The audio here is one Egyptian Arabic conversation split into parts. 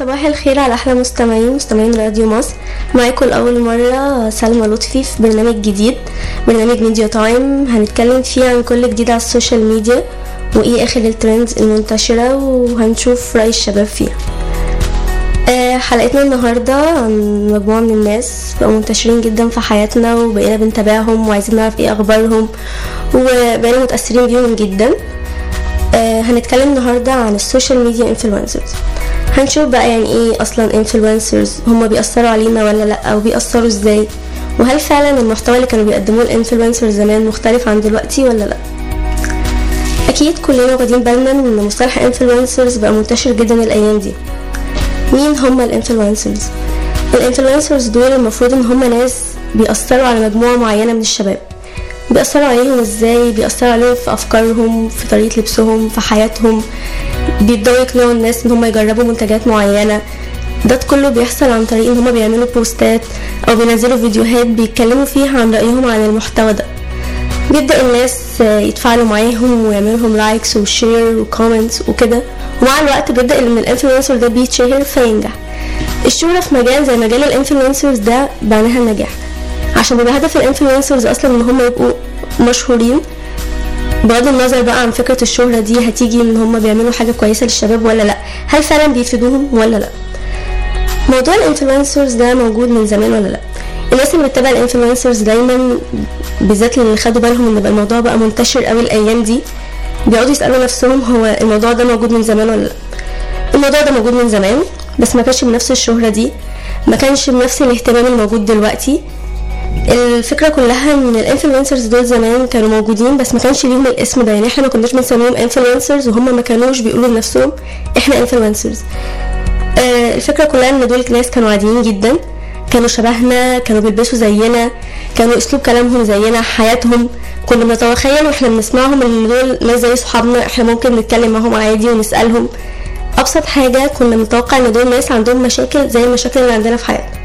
صباح الخير على احلى مستمعين مستمعين راديو مصر معاكم لاول مره سلمى لطفي في برنامج جديد برنامج ميديا تايم هنتكلم فيه عن كل جديد على السوشيال ميديا وايه اخر الترندز المنتشره وهنشوف راي الشباب فيها آه، حلقتنا النهاردة عن مجموعة من الناس بقوا منتشرين جدا في حياتنا وبقينا بنتابعهم وعايزين نعرف ايه اخبارهم وبقينا متأثرين بيهم جدا آه، هنتكلم النهاردة عن السوشيال ميديا انفلونسرز هنشوف بقى يعني ايه اصلا انفلونسرز هما بيأثروا علينا ولا لا او بيأثروا ازاي وهل فعلا المحتوى اللي كانوا بيقدموه الانفلونسرز زمان مختلف عن دلوقتي ولا لا اكيد كلنا واخدين بالنا ان مصطلح انفلونسرز بقى منتشر جدا الايام دي مين هما الانفلونسرز الانفلونسرز دول المفروض ان هما ناس بيأثروا على مجموعة معينة من الشباب بيأثروا عليهم ازاي بيأثروا عليهم في افكارهم في طريقة لبسهم في حياتهم بيبدأوا يقنعوا الناس ان هما يجربوا منتجات معينة ده كله بيحصل عن طريق ان هما بيعملوا بوستات او بينزلوا فيديوهات بيتكلموا فيها عن رأيهم عن المحتوى ده بيبدأ الناس يتفاعلوا معاهم ويعملوا لهم لايكس وشير وكومنتس وكده ومع الوقت بيبدأ ان الانفلونسر ده بيتشهر فينجح الشهرة في مجال زي مجال الانفلونسرز ده معناها النجاح عشان بيبقى هدف الانفلونسرز اصلا ان هم يبقوا مشهورين بغض النظر بقى عن فكرة الشهرة دي هتيجي ان هم بيعملوا حاجة كويسة للشباب ولا لا هل فعلا بيفيدوهم ولا لا موضوع الانفلونسرز ده موجود من زمان ولا لا الناس اللي بتتابع الانفلونسرز دايما بالذات اللي خدوا بالهم ان بقى الموضوع بقى منتشر قوي الايام دي بيقعدوا يسالوا نفسهم هو الموضوع ده موجود من زمان ولا لا الموضوع ده موجود من زمان بس ما كانش بنفس الشهرة دي ما كانش بنفس الاهتمام الموجود دلوقتي الفكرة كلها ان الانفلونسرز دول زمان كانوا موجودين بس ما كانش ليهم الاسم ده يعني احنا ما كناش بنسميهم انفلونسرز وهم ما كانوش بيقولوا لنفسهم احنا انفلونسرز آه الفكرة كلها ان دول ناس كانوا عاديين جدا كانوا شبهنا كانوا بيلبسوا زينا كانوا اسلوب كلامهم زينا حياتهم كنا بنتخيل واحنا بنسمعهم ان دول ناس زي صحابنا احنا ممكن نتكلم معاهم عادي ونسالهم ابسط حاجه كنا متوقع ان دول ناس عندهم مشاكل زي المشاكل اللي عندنا في حياتنا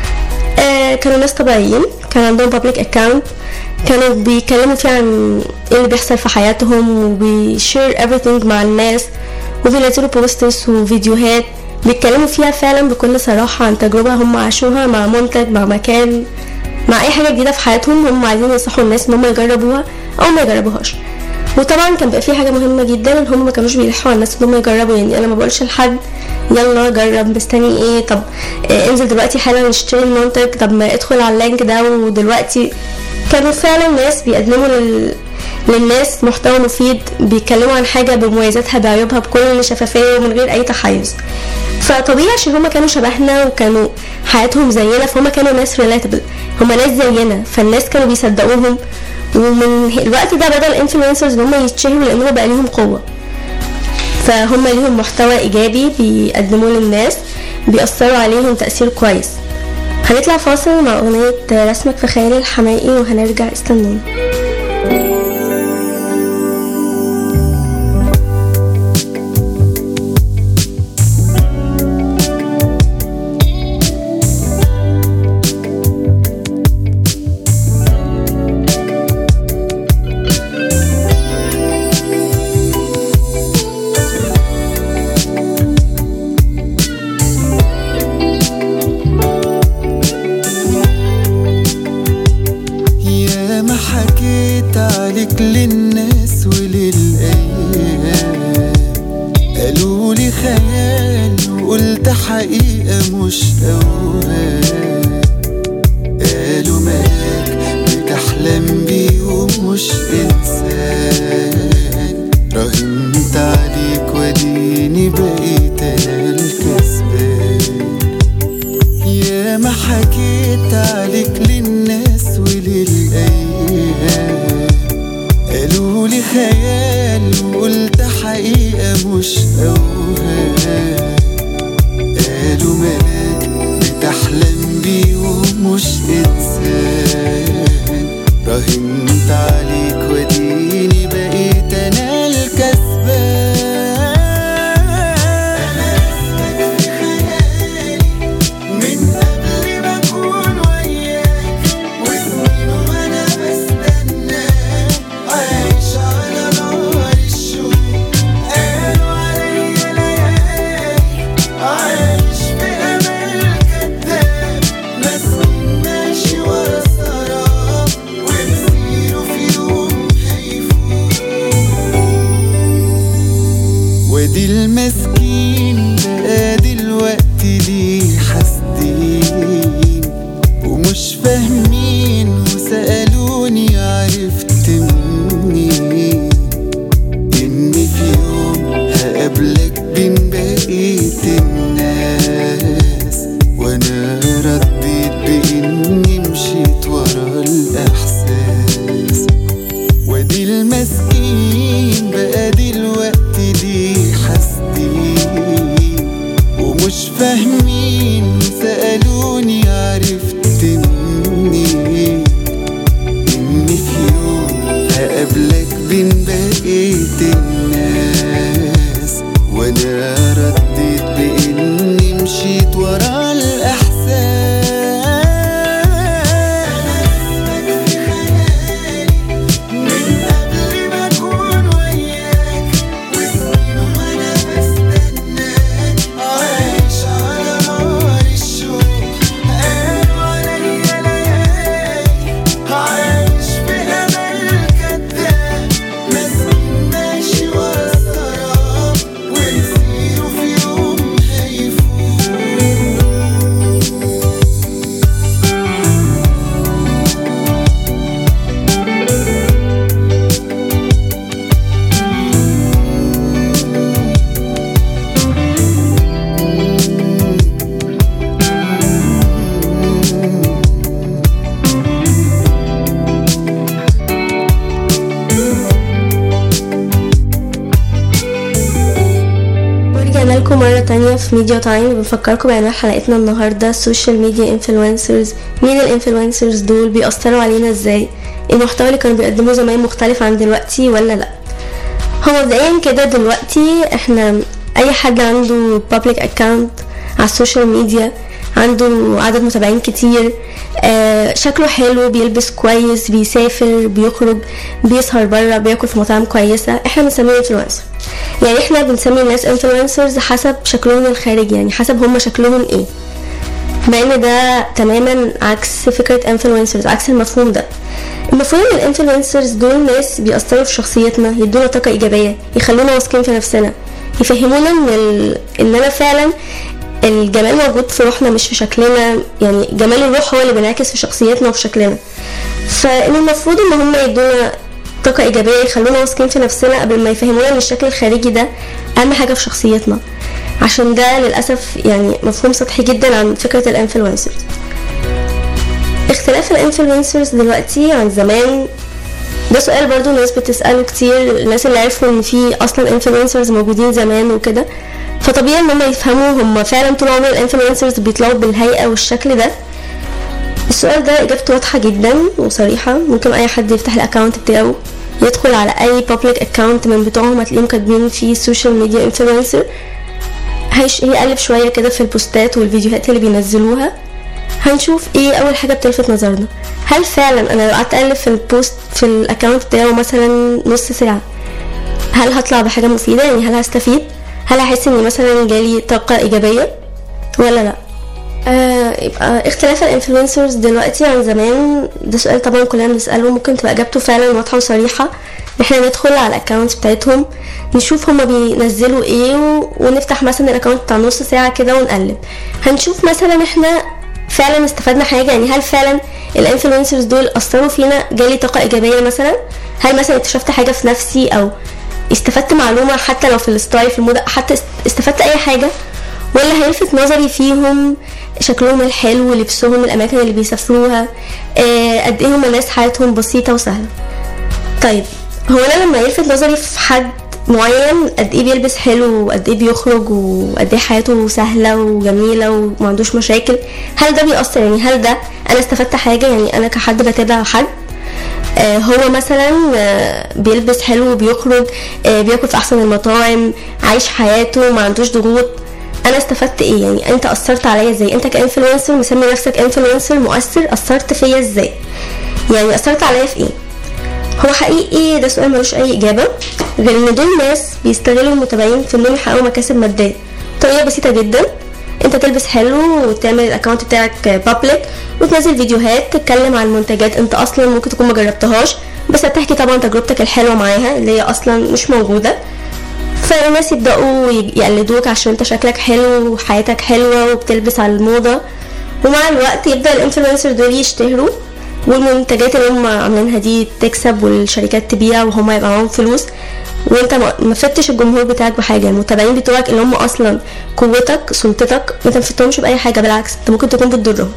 آه كانوا ناس طبيعيين كان عندهم بابليك اكاونت كانوا بيتكلموا فيه عن ايه اللي بيحصل في حياتهم وبيشير everything مع الناس وبينزلوا بوستس وفيديوهات بيتكلموا فيها فعلا بكل صراحة عن تجربة هم عاشوها مع منتج مع مكان مع اي حاجة جديدة في حياتهم هم عايزين ينصحوا الناس ان هم يجربوها او ما يجربوهاش وطبعا كان بقى في حاجة مهمة جدا ان هم ما كانوش بيلحقوا على الناس ان هم يجربوا يعني انا ما بقولش لحد يلا جرب مستني ايه طب إيه انزل دلوقتي حالا اشتري المنتج طب ما ادخل على اللينك ده ودلوقتي كانوا فعلا ناس بيقدموا لل... للناس محتوى مفيد بيتكلموا عن حاجة بمميزاتها بعيوبها بكل شفافية ومن غير أي تحيز فطبيعي عشان هما كانوا شبهنا وكانوا حياتهم زينا فهم كانوا ناس ريلاتبل هما ناس زينا فالناس كانوا بيصدقوهم ومن الوقت ده بدأ الانفلونسرز ان هم يتشهروا لان هو بقى ليهم قوة فهم ليهم محتوى ايجابي بيقدموه للناس بيأثروا عليهم تأثير كويس هنطلع فاصل مع اغنية رسمك في خيالي الحمائي وهنرجع استنوني يا ما حكيت عليك للناس وللأيام قالوا لي خيال وقلت حقيقة مش أوهام قالوا ملاك بتحلم بيه ومش إنسان راهنت عليك وديني بقيت أنا الكسبان يا ما حكيت عليك للناس وللأيام قالوا لي خيال وقلت حقيقة مش أوهام قالوا ملاك بتحلم بيه ومش إنسان راهنت عليك وديني بقيت أنا الكسبان فاهمين سألوني عرفت منين إني في يوم هقابلك بين بقية الناس وأنا رديت بإني مشيت ورا الإحساس أنا اسمك في خيالي من قبل ما أكون وياك وسنين وأنا بستناك عايش على نار الشوق قالوا عليا ليالي عايش في أمل كداب مسكين ماشي ورا السراب ومصيره في يوم هيفوت ورجعنا لكم مرة تانية في ميديا تايم بنفكركم بعنوان حلقتنا النهاردة السوشيال ميديا انفلونسرز مين الانفلونسرز دول بيأثروا علينا ازاي المحتوى اللي كانوا بيقدموه زمان مختلف عن دلوقتي ولا لا هو مبدئيا كده دلوقتي احنا اي حد عنده public account على السوشيال ميديا عنده عدد متابعين كتير آه شكله حلو بيلبس كويس بيسافر بيخرج بيسهر بره بياكل في مطاعم كويسة احنا بنسميه انفلونسر يعني احنا بنسمي الناس انفلونسرز حسب شكلهم الخارجي يعني حسب هم شكلهم ايه مع ان ده تماما عكس فكرة انفلونسرز عكس المفهوم ده المفروض ان الانفلونسرز دول ناس بيأثروا في شخصيتنا يدونا طاقة ايجابية يخلونا واثقين في نفسنا يفهمونا ان ال... اننا فعلا الجمال موجود في روحنا مش في شكلنا يعني جمال الروح هو اللي بينعكس في شخصيتنا وفي شكلنا فان المفروض ان هم يدونا طاقة إيجابية يخلونا واثقين في نفسنا قبل ما يفهمونا إن الشكل الخارجي ده أهم حاجة في شخصيتنا عشان ده للأسف يعني مفهوم سطحي جدا عن فكرة الانفلونسرز اختلاف الانفلونسرز دلوقتي عن زمان ده سؤال برضو الناس بتسأله كتير الناس اللي عرفوا ان في اصلا انفلونسرز موجودين زمان وكده فطبيعي ان هم يفهموا هم فعلا طول عمر الانفلونسرز بيطلعوا بالهيئة والشكل ده السؤال ده اجابته واضحة جدا وصريحة ممكن اي حد يفتح الاكونت بتاعه يدخل على اي public account من بتوعهم هتلاقيهم كاتبين فيه سوشيال ميديا انفلونسر هيش هيقلب شوية كده في البوستات والفيديوهات اللي بينزلوها هنشوف ايه اول حاجة بتلفت نظرنا هل فعلا انا لو قعدت اقلب في البوست في الاكونت بتاعه مثلا نص ساعة هل هطلع بحاجة مفيدة يعني هل هستفيد هل هحس اني مثلا جالي طاقة ايجابية ولا لا آه يبقى اختلاف الانفلونسرز دلوقتي عن زمان ده سؤال طبعا كلنا بنسأله ممكن تبقى اجابته فعلا واضحة وصريحة ان احنا ندخل على الاكونتس بتاعتهم نشوف هما بينزلوا ايه و... ونفتح مثلا الاكونت بتاع نص ساعة كده ونقلب هنشوف مثلا احنا فعلا استفدنا حاجة يعني هل فعلا الانفلونسرز دول اثروا فينا جالي طاقة ايجابية مثلا هل مثلا اكتشفت حاجة في نفسي او استفدت معلومة حتى لو في الستايل في الموضة حتى استفدت اي حاجة ولا هيلفت نظري فيهم شكلهم الحلو لبسهم الاماكن اللي بيسافروها آه قد ايه هم ناس حياتهم بسيطة وسهلة طيب هو انا لما يلفت نظري في حد معين قد ايه بيلبس حلو وقد ايه بيخرج وقد ايه حياته سهلة وجميلة وما عندوش مشاكل هل ده بيأثر يعني هل ده انا استفدت حاجة يعني انا كحد بتابع حد آه هو مثلا آه بيلبس حلو وبيخرج آه بياكل في احسن المطاعم عايش حياته ما عندوش ضغوط انا استفدت ايه يعني انت اثرت عليا ازاي انت كانفلونسر مسمي نفسك انفلونسر مؤثر اثرت فيا ازاي يعني اثرت عليا في ايه هو حقيقي ده سؤال ملوش اي اجابه غير ان دول ناس بيستغلوا المتابعين في انهم يحققوا مكاسب ماديه طريقه بسيطه جدا انت تلبس حلو وتعمل الاكونت بتاعك بابليك وتنزل فيديوهات تتكلم عن منتجات انت اصلا ممكن تكون ما جربتهاش بس هتحكي طبعا تجربتك الحلوه معاها اللي هي اصلا مش موجوده فالناس يبداوا يقلدوك عشان انت شكلك حلو وحياتك حلوه وبتلبس على الموضه ومع الوقت يبدا الانفلونسر دول يشتهروا والمنتجات اللي هم عاملينها دي تكسب والشركات تبيع وهم يبقى معاهم فلوس وانت ما فتش الجمهور بتاعك بحاجه المتابعين بتوعك اللي هم اصلا قوتك سلطتك انت ما فتهمش باي حاجه بالعكس انت ممكن تكون بتضرهم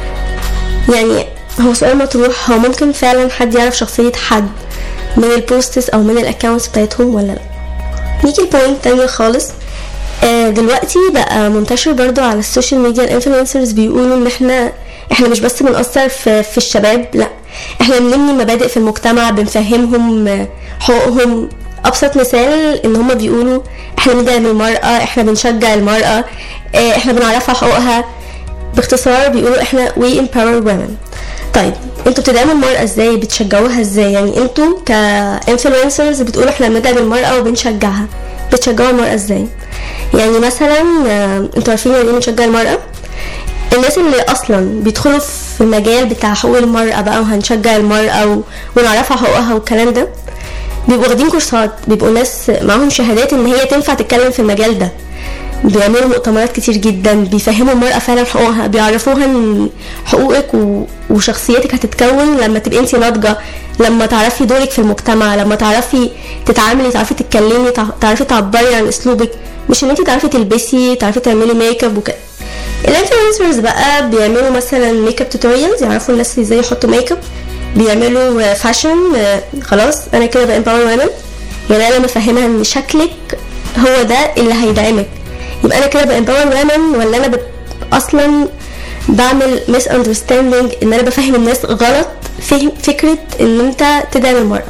يعني هو سؤال مطروح هو ممكن فعلا حد يعرف شخصيه حد من البوستس او من الاكونتس بتاعتهم ولا لا نيجي لبوينت تانية خالص آه، دلوقتي بقى منتشر برضو على السوشيال ميديا الانفلونسرز بيقولوا ان احنا احنا مش بس بنأثر في, في الشباب لا احنا بنبني مبادئ في المجتمع بنفهمهم آه، حقوقهم ابسط مثال ان هما بيقولوا احنا بندعم المرأة احنا بنشجع المرأة آه، احنا بنعرفها حقوقها باختصار بيقولوا احنا we empower women طيب انتوا بتدعموا المرأة ازاي بتشجعوها ازاي يعني انتوا كانفلونسرز بتقولوا احنا بندعم المرأة وبنشجعها بتشجعوا المرأة ازاي يعني مثلا آه، انتوا عارفين يعني ايه بنشجع المرأة الناس اللي اصلا بيدخلوا في المجال بتاع حقوق المرأة بقى وهنشجع المرأة و... ونعرفها حقوقها والكلام ده بيبقوا واخدين كورسات بيبقوا ناس معاهم شهادات ان هي تنفع تتكلم في المجال ده بيعملوا مؤتمرات كتير جدا بيفهموا المرأة فعلا حقوقها بيعرفوها ان حقوقك و... وشخصيتك هتتكون لما تبقي انت ناضجة لما تعرفي دورك في المجتمع لما تعرفي تتعاملي تعرفي تتكلمي تع- تعرفي تعبري عن اسلوبك مش ان انت تعرفي تلبسي تعرفي تعملي ميك اب وكده الانفلونسرز بقى بيعملوا مثلا ميك اب توتوريالز يعرفوا الناس ازاي يحطوا ميك اب بيعملوا فاشن خلاص انا كده بامباور ومن يعني انا مفهمها ان شكلك هو ده اللي هيدعمك يبقى انا كده بامباور ومن ولا انا ب... اصلا بعمل ميس اندرستاندينج ان انا بفهم الناس غلط فهم فكره ان انت تدعم المراه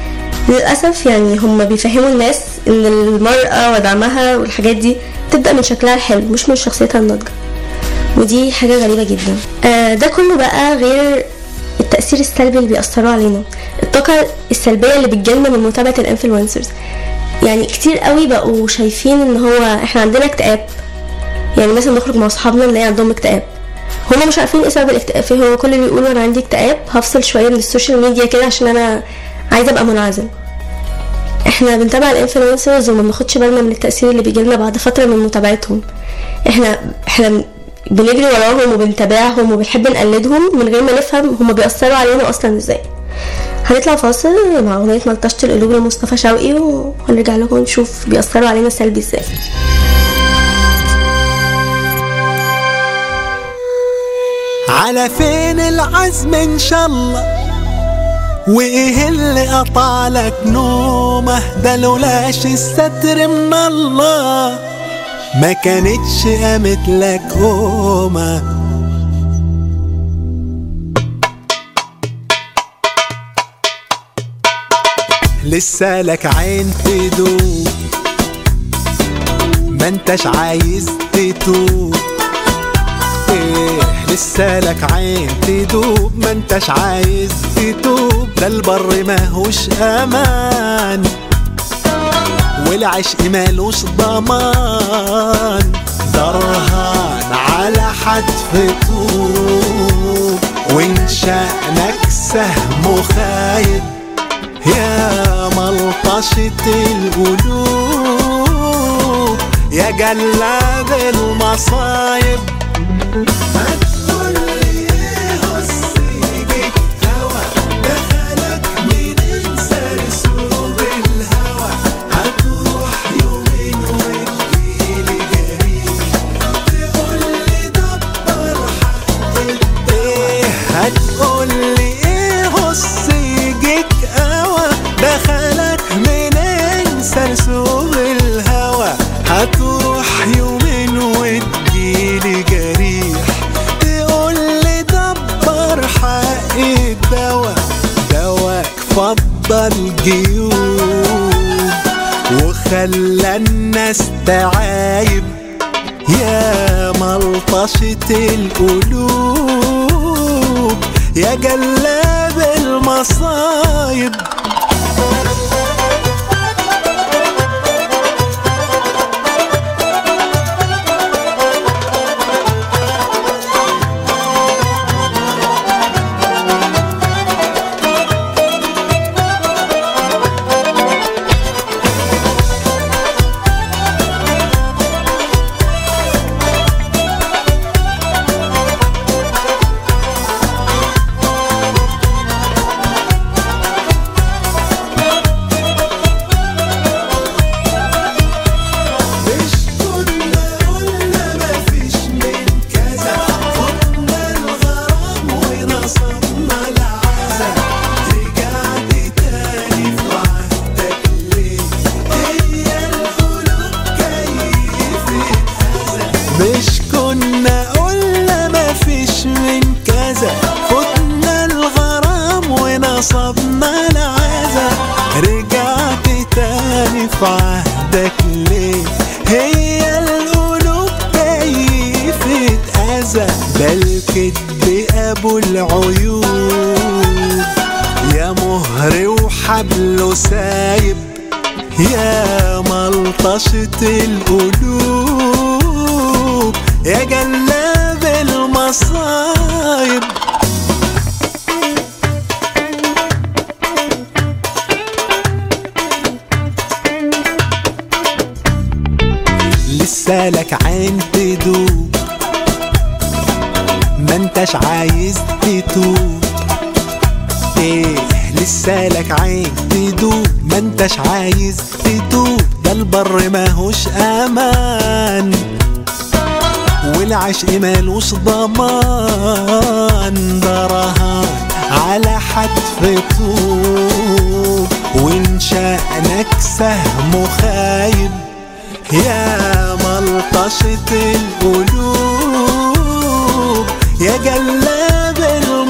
للأسف يعني هم بيفهموا الناس إن المرأة ودعمها والحاجات دي تبدأ من شكلها الحلو مش من شخصيتها الناضجة ودي حاجة غريبة جدا آه ده كله بقى غير التأثير السلبي اللي بيأثروا علينا الطاقة السلبية اللي بتجيلنا من متابعة الانفلونسرز يعني كتير قوي بقوا شايفين ان هو احنا عندنا اكتئاب يعني مثلا نخرج مع اصحابنا نلاقي عندهم اكتئاب هما مش عارفين ايه سبب الاكتئاب فيه هو كل اللي بيقولوا انا عندي اكتئاب هفصل شويه من السوشيال ميديا كده عشان انا عايزه ابقى منعزل احنا بنتابع الانفلونسرز وما بناخدش بالنا من التاثير اللي بيجيلنا بعد فتره من متابعتهم احنا احنا بنجري وراهم وبنتابعهم وبنحب نقلدهم من غير ما نفهم هما بيأثروا علينا اصلا ازاي هنطلع فاصل مع اغنيه ملطشه القلوب لمصطفى شوقي وهنرجع لكم نشوف بيأثروا علينا سلبي ازاي على فين العزم ان شاء الله وايه اللي قطعلك نومه ده لولاش الستر من الله ما كانتش قامت لك قومه لسه لك عين تدوب ما انتش عايز تتوب ايه لسه لك عين تدوب ما انتش عايز تتوب ده البر ماهوش امان والعشق مالوش ضمان ده رهان على حتف طوب وان شأنك سهم خايب يا ملطشة القلوب يا جلاد المصايب إيه هتقولي ايه هص يجيك قوى دخلك منين سرسوب الهوى هتروح يومين وتجيلي جريح تقولي دبر حق الدوا دواك فضل جيوب وخلى الناس تعايب يا ملطشة القلوب يا جلاب المصايب في عهدك ليه هي القلوب كيفة أذى ده الكدب أبو العيوب يا مهر وحبله سايب يا ملطشة القلوب يا جلاب المصايب لسه لك عين تدوب ما انتش عايز تتوب ايه لسه لك عين تدوب ما انتش عايز تتوب ده البر ماهوش امان والعشق مالوش ضمان ده رهان على حتف طوب وان شأنك سهم خايب يا ملطشة القلوب يا جلاب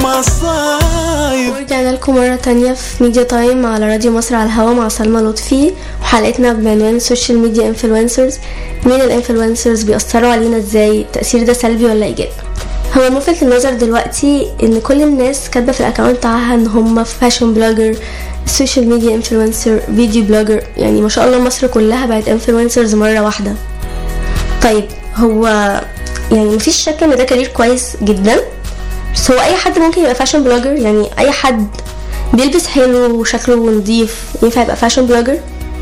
المصايب ورجعنا لكم مرة تانية في ميديا تايم على راديو مصر على الهوا مع سلمى لطفي وحلقتنا بعنوان السوشيال ميديا انفلونسرز مين الانفلونسرز بيأثروا علينا ازاي التأثير ده سلبي ولا ايجابي هو ملفت للنظر دلوقتي ان كل الناس كاتبه في الاكونت بتاعها ان هم فاشن بلوجر السوشيال ميديا انفلونسر فيديو بلوجر يعني ما شاء الله مصر كلها بقت انفلونسرز مره واحده طيب هو يعني مفيش شك ان ده كارير كويس جدا بس هو اي حد ممكن يبقى فاشن بلوجر يعني اي حد بيلبس حلو وشكله نظيف ينفع يبقى فاشن بلوجر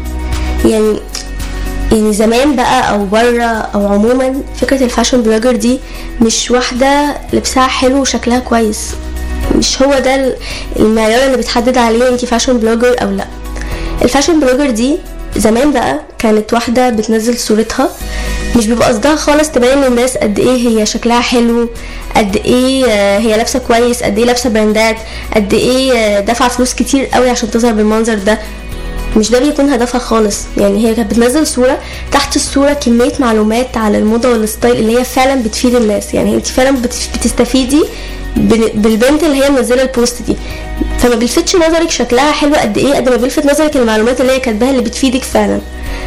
يعني يعني زمان بقى او بره او عموما فكره الفاشن بلوجر دي مش واحده لبسها حلو وشكلها كويس مش هو ده المعيار اللي بتحدد عليه انت فاشن بلوجر او لا الفاشن بلوجر دي زمان بقى كانت واحده بتنزل صورتها مش بيبقى قصدها خالص تبين للناس قد ايه هي شكلها حلو قد ايه آه، هي لابسه كويس قد ايه لابسه براندات قد ايه آه، دافعه فلوس كتير قوي عشان تظهر بالمنظر ده مش ده بيكون هدفها خالص يعني هي كانت بتنزل صورة تحت الصورة كمية معلومات على الموضة والستايل اللي هي فعلا بتفيد الناس يعني انت فعلا بت- بتستفيدي بال- بالبنت اللي هي منزلة البوست دي فما بيلفتش نظرك شكلها حلو قد ايه قد ما بيلفت نظرك المعلومات اللي هي كاتباها اللي بتفيدك فعلا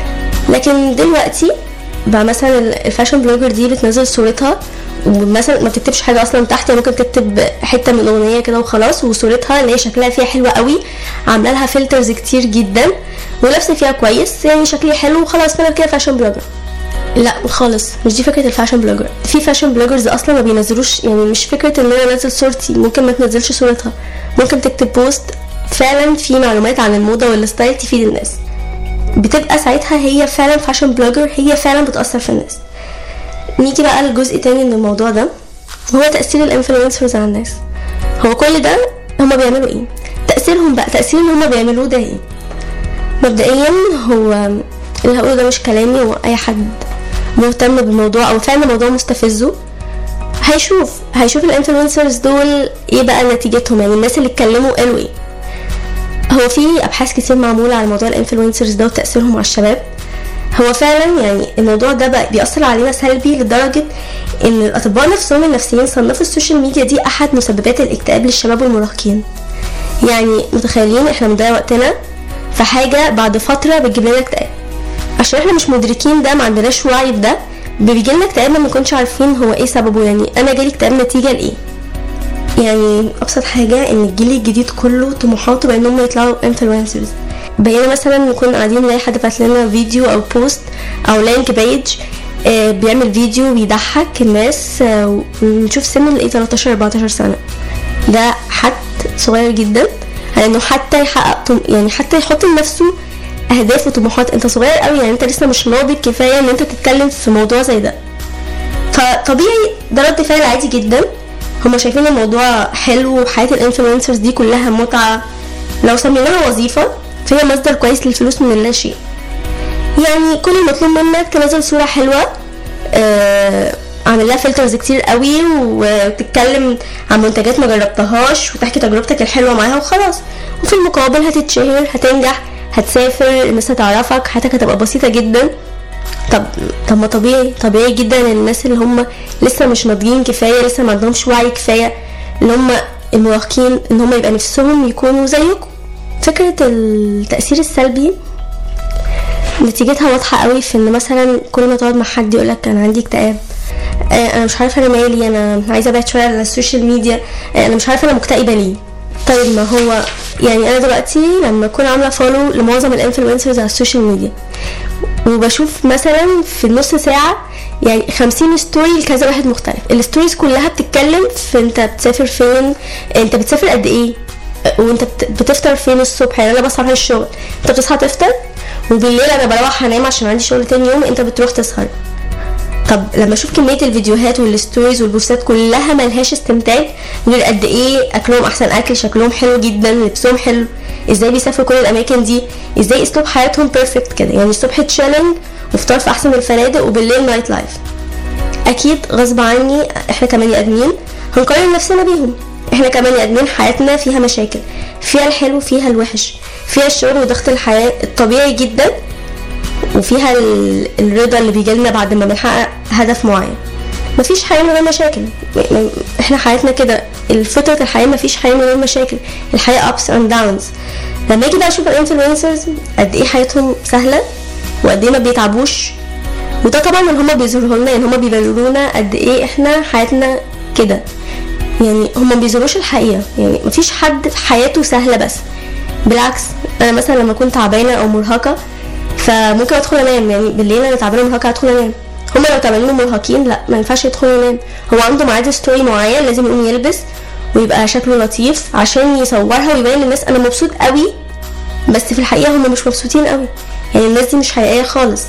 لكن دلوقتي بقى مثلا الفاشن بلوجر دي بتنزل صورتها ومثلا ما بتكتبش حاجه اصلا تحت يعني ممكن تكتب حته من الاغنيه كده وخلاص وصورتها اللي هي شكلها فيها حلوه قوي عامله لها فلترز كتير جدا ولابسه فيها كويس يعني شكلي حلو وخلاص فانا كده فاشن بلوجر لا خالص مش دي فكره الفاشن بلوجر في فاشن بلوجرز اصلا ما بينزلوش يعني مش فكره ان انا انزل صورتي ممكن ما تنزلش صورتها ممكن تكتب بوست فعلا في معلومات عن الموضه والستايل تفيد الناس بتبقى ساعتها هي فعلا فاشن بلوجر هي فعلا بتأثر في الناس نيجي بقى لجزء تاني من الموضوع ده هو تأثير الانفلونسرز على الناس هو كل ده هما بيعملوا ايه تأثيرهم بقى تأثير اللي هما بيعملوه ده ايه مبدئيا هو اللي هقوله ده مش كلامي واي حد مهتم بالموضوع او فعلا الموضوع مستفزه هيشوف هيشوف الانفلونسرز دول ايه بقى نتيجتهم يعني الناس اللي اتكلموا قالوا ايه هو في ابحاث كتير معموله على موضوع الانفلونسرز ده وتاثيرهم على الشباب هو فعلا يعني الموضوع ده بقى بيأثر علينا سلبي لدرجة إن الأطباء نفسهم النفسيين صنفوا السوشيال ميديا دي أحد مسببات الاكتئاب للشباب والمراهقين يعني متخيلين إحنا بنضيع وقتنا في حاجة بعد فترة بتجيب لنا اكتئاب عشان إحنا مش مدركين ده ما عندناش وعي بده بيجي لنا اكتئاب ما نكونش عارفين هو ايه سببه يعني انا جالي اكتئاب نتيجة لايه يعني ابسط حاجه ان الجيل الجديد كله طموحاته بان هم يطلعوا انفلونسرز بقينا مثلا نكون قاعدين نلاقي حد بعت لنا فيديو او بوست او لينك بيج آه، بيعمل فيديو بيضحك الناس آه، ونشوف سنه نلاقيه 13 14 سنه ده حد صغير جدا على انه حتى يحقق طم... يعني حتى يحط لنفسه اهداف وطموحات انت صغير قوي يعني انت لسه مش ناضج كفايه ان انت تتكلم في موضوع زي ده فطبيعي ده رد فعل عادي جدا هما شايفين الموضوع حلو وحياة الانفلونسرز دي كلها متعة لو سميناها وظيفة فهي مصدر كويس للفلوس من اللا شيء يعني كل المطلوب منك تنزل صورة حلوة آه عامل لها فلترز كتير قوي وتتكلم عن منتجات ما جربتهاش وتحكي تجربتك الحلوة معاها وخلاص وفي المقابل هتتشهر هتنجح هتسافر الناس هتعرفك حياتك هتبقى بسيطة جدا طب طب ما طبيعي طبيعي جدا ان الناس اللي هم لسه مش ناضجين كفايه لسه ما عندهمش وعي كفايه اللي هم المراهقين ان هم يبقى نفسهم يكونوا زيكم فكره التاثير السلبي نتيجتها واضحة قوي في ان مثلا كل ما تقعد مع حد يقولك انا عندي اكتئاب آه، انا مش عارفة انا مالي انا عايزة ابعد شوية على السوشيال ميديا آه، انا مش عارفة انا مكتئبة ليه طيب ما هو يعني انا دلوقتي لما اكون عاملة فولو لمعظم الانفلونسرز على السوشيال ميديا وبشوف مثلا في النص ساعة يعني خمسين ستوري لكذا واحد مختلف الستوريز كلها بتتكلم في انت بتسافر فين انت بتسافر قد ايه وانت بت- بتفطر فين الصبح يعني انا بصحى اروح الشغل انت بتصحى تفطر وبالليل انا بروح انام عشان عندي شغل تاني يوم انت بتروح تسهر طب لما اشوف كميه الفيديوهات والستوريز والبوستات كلها ملهاش استمتاع غير قد ايه اكلهم احسن اكل شكلهم حلو جدا لبسهم حلو ازاي بيسافروا كل الاماكن دي ازاي اسلوب حياتهم بيرفكت كده يعني الصبح تشيلنج وفطار في احسن الفنادق وبالليل نايت لايف اكيد غصب عني احنا كبني ادمين هنقارن نفسنا بيهم احنا كبني ادمين حياتنا فيها مشاكل فيها الحلو فيها الوحش فيها الشغل وضغط الحياه الطبيعي جدا وفيها ال- الرضا اللي بيجيلنا بعد ما بنحقق هدف معين مفيش حياة من غير مشاكل م- م- احنا حياتنا كده الفطرة الحياة مفيش حياة من غير مشاكل الحياة ups and downs لما اجي بقى اشوف الانفلونسرز قد ايه حياتهم سهلة وقد ايه ما بيتعبوش وده طبعا اللي هما بيظهروا لنا يعني هما بيبرونا قد ايه احنا حياتنا كده يعني هما ما بيظهروش الحقيقة يعني مفيش حد في حياته سهلة بس بالعكس انا مثلا لما كنت تعبانة او مرهقة فممكن ادخل انام يعني بالليل انا تعبانه مرهقه ادخل انام هما لو تعبانين مرهقين لا ما ينفعش يدخلوا ينام هو عنده ميعاد ستوري معين لازم يقوم يلبس ويبقى شكله لطيف عشان يصورها ويبين للناس انا مبسوط قوي بس في الحقيقه هما مش مبسوطين قوي يعني الناس دي مش حقيقيه خالص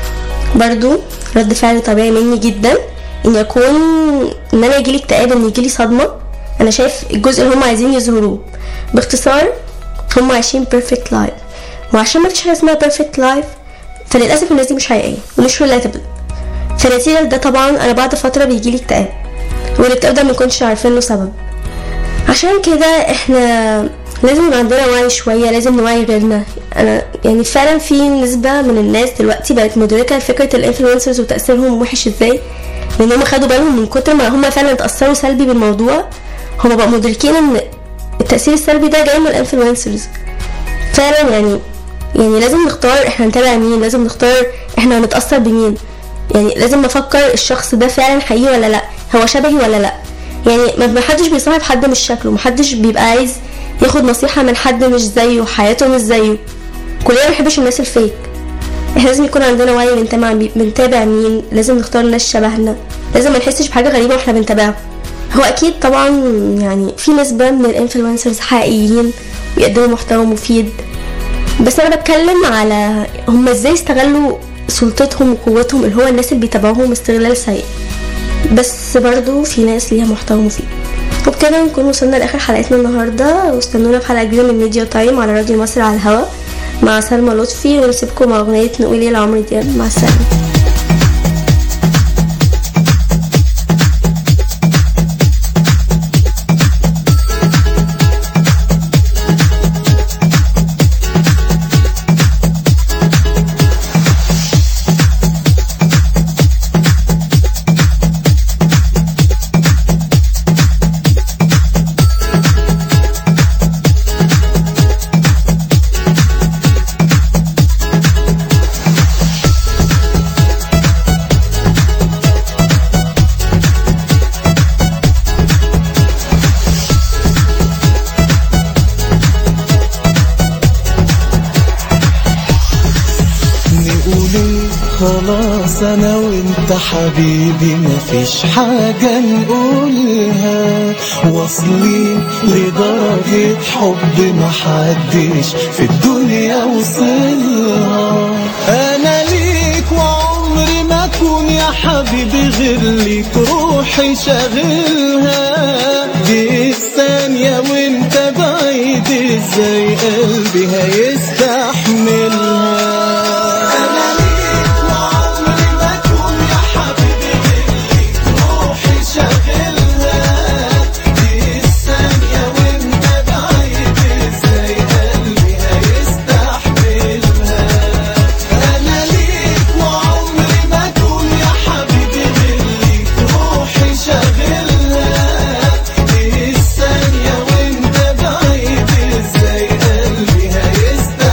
برضو رد فعل طبيعي مني جدا ان يكون ان انا يجيلي اكتئاب ان يجيلي صدمه انا شايف الجزء اللي هم عايزين يظهروه باختصار هم عايشين بيرفكت لايف وعشان ما فيش حاجه اسمها بيرفكت لايف فللاسف الناس دي مش حقيقيه ومش ريلاتبل فنتيجه لده طبعا انا بعد فتره بيجيلي اكتئاب والاكتئاب ده منكونش عارفين له سبب عشان كده احنا لازم يبقى عندنا وعي شويه لازم نوعي غيرنا انا يعني فعلا في نسبه من الناس دلوقتي بقت مدركه لفكره الانفلونسرز وتاثيرهم وحش ازاي لان هم خدوا بالهم من كتر ما هم فعلا اتاثروا سلبي بالموضوع هم بقوا مدركين ان التاثير السلبي ده جاي من الانفلونسرز فعلا يعني يعني لازم نختار احنا هنتابع مين لازم نختار احنا هنتاثر بمين يعني لازم نفكر الشخص ده فعلا حقيقي ولا لا هو شبهي ولا لا يعني ما ما حدش بيصاحب حد مش شكله محدش بيبقى عايز ياخد نصيحة من حد مش زيه حياته مش زيه كلنا ما بنحبش الناس الفيك احنا لازم يكون عندنا وعي بنتابع بنتابع مين لازم نختار ناس شبهنا لازم ما نحسش بحاجة غريبة واحنا بنتابعهم هو اكيد طبعا يعني في نسبة من الانفلونسرز حقيقيين بيقدموا محتوى مفيد بس انا بتكلم على هم ازاي استغلوا سلطتهم وقوتهم اللي هو الناس اللي بيتابعوهم استغلال سيء بس برضو في ناس ليها محتوى مفيد وبكده نكون وصلنا لاخر حلقتنا النهارده واستنونا في حلقه جديده من ميديا تايم على راديو مصر على الهوا مع سلمى لطفي ونسيبكم مع اغنيه نقول يا لعمرو دياب مع السلامه نقول خلاص انا وانت حبيبي مفيش حاجة نقولها واصلين لدرجة حب محدش في الدنيا وصلها انا ليك وعمري ما اكون يا حبيبي غير ليك روحي شاغلها دي الثانية وانت بعيد ازاي قلبي هيستحملها انا ليك وعمري ما اكون يا حبيبي غير ليك روحي شاغلها دي الثانية وانت بعيد ازاي قلبي هيستحملها انا ليك وعمري ما اكون يا حبيبي غير ليك روحي شاغلها دي الثانية وانت بعيد ازاي قلبي هيستحملها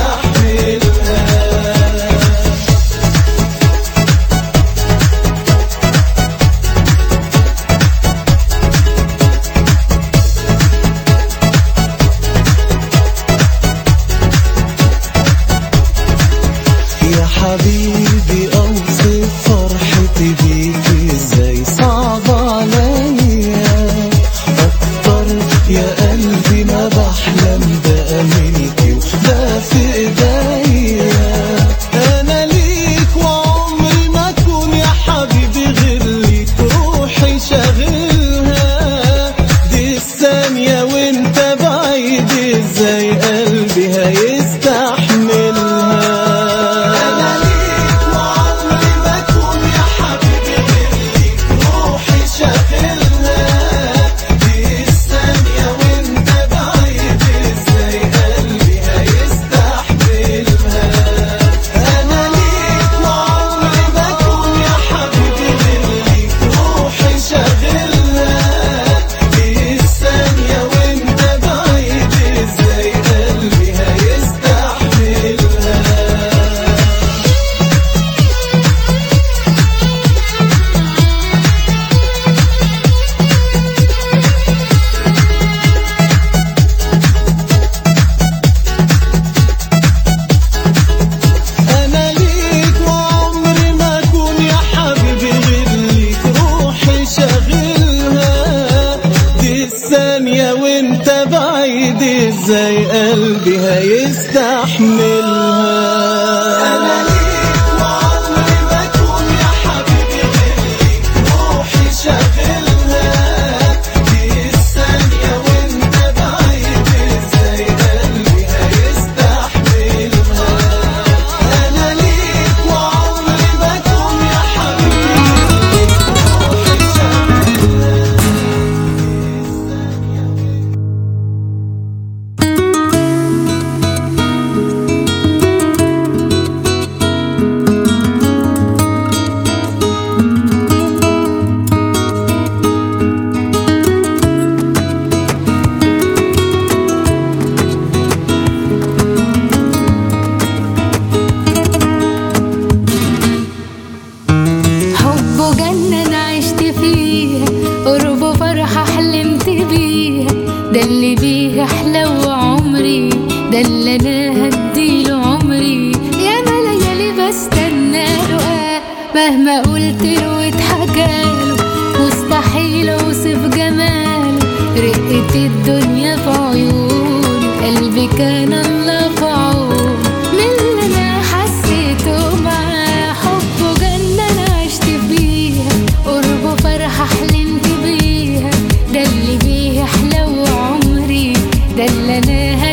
ازاي قلبي هيستحملها انا ليك وعمري ما اكون يا حبيبي غيرك روحي شاغلها دي الثانية وانت بعيد ازاي قلبي هيستحملها انا ليك وعمري ما اكون يا حبيبي روحي شاغلها حبه جنة أنا عشت فيها قربه فرحة حلمت بيها ده اللي بيه أحلى عمري ده اللي أنا هديله عمري يا ما ليالي بستنى له آه مهما قلت له واتحكاله مستحيل أوصف جماله رقة الدنيا في عيونه قلبي كان الله في عونه من اللي أنا حسيته معاه حبه جنة أنا عشت فيها قربه فرحة حلمت بيها ده اللي بيه أحلى عمري ده اللي أنا